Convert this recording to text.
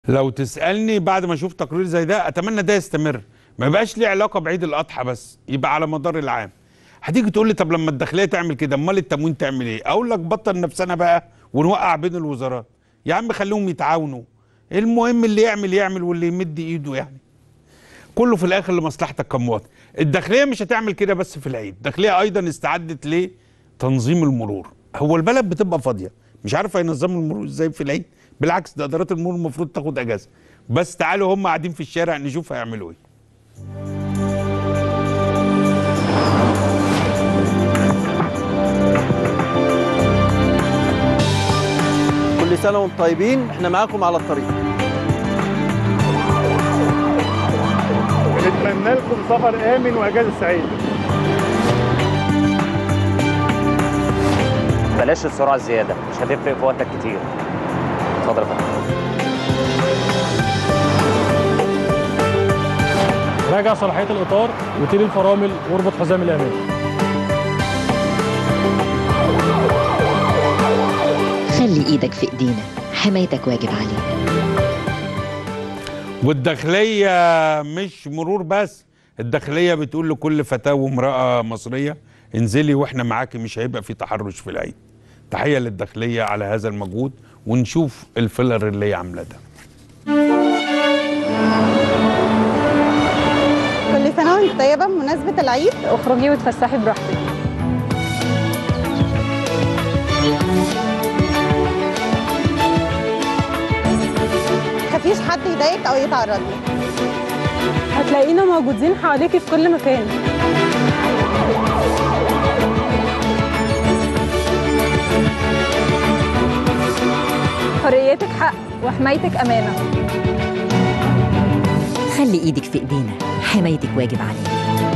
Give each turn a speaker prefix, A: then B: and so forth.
A: لو تسالني بعد ما اشوف تقرير زي ده اتمنى ده يستمر ما يبقاش ليه علاقه بعيد الاضحى بس يبقى على مدار العام هتيجي تقول لي طب لما الداخليه تعمل كده امال التموين تعمل ايه اقول لك بطل نفسنا بقى ونوقع بين الوزارات يا عم خليهم يتعاونوا المهم اللي يعمل يعمل واللي يمد ايده يعني كله في الاخر لمصلحتك كمواطن الداخليه مش هتعمل كده بس في العيد الداخليه ايضا استعدت لتنظيم المرور هو البلد بتبقى فاضيه مش عارف هينظموا المرور ازاي في العيد بالعكس ده ادارات المرور المفروض تاخد اجازه بس تعالوا هم قاعدين في الشارع نشوف هيعملوا ايه
B: كل سنة وانتم طيبين احنا معاكم على الطريق
C: نتمنى لكم سفر امن واجازه سعيده
D: بلاش السرعه الزياده مش هتفرق في وقتك كتير اتفضل يا فندم
C: راجع صلاحيه الاطار وتيل الفرامل واربط حزام الامان
E: خلي ايدك في ايدينا حمايتك واجب علينا
A: والداخليه مش مرور بس الداخليه بتقول لكل فتاه وامراه مصريه انزلي واحنا معاكي مش هيبقى في تحرش في العيد تحيه للداخليه على هذا المجهود ونشوف الفيلر اللي هي عاملاه ده
F: كل سنة وانت طيبة بمناسبة العيد
G: اخرجي وتفسحي براحتك
F: مخافيش حد يضايقك أو يتعرض لك
G: هتلاقينا موجودين حواليكي في كل مكان حريتك حق وحمايتك أمانة
E: خلي ايدك في ايدينا حمايتك واجب علينا